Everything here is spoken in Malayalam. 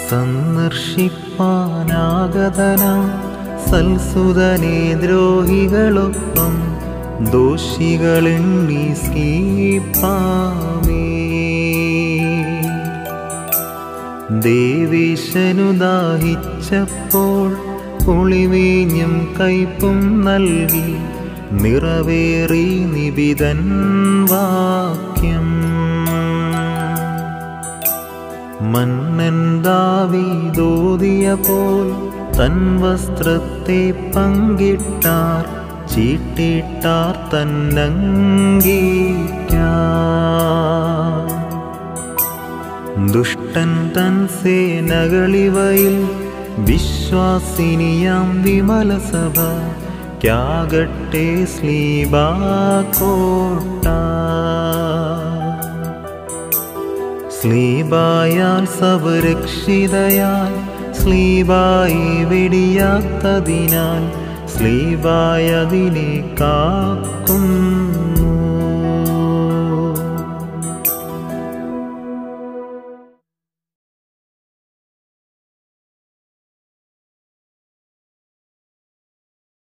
സന്ദർശിപ്പാനാഗതന സൽസുതനെ ദ്രോഹികളൊപ്പം ദോഷികളെണ്ണി സ്കീപ്പാമേ ദേവീശനു ദാഹിച്ചപ്പോൾ ഒളിവീഞ്ഞും കയ്പും നൽകി നിറവേറി നിബിതൻ വാക്യം മന്നൻ ദാവീദോദിയ പോൽ തൻ വസ്ത്രത്തെ പങ്കിട്ടാർ ചീട്ടിട്ടാർ തന്നംഗീക്കാർ ദുഷ്ടൻ തൻ സേനകളിവയിൽ വിശ്വാസിനിയാം വിമലസഭ ക്യാകട്ടെ സ്ലീബാക്കോട്ട സ്ലീബായാൽ സവരക്ഷിതയാൽ സ്ലീബായി വെടിയാത്തതിനാൽ സ്ലീബായതിനെ കാക്കുന്നു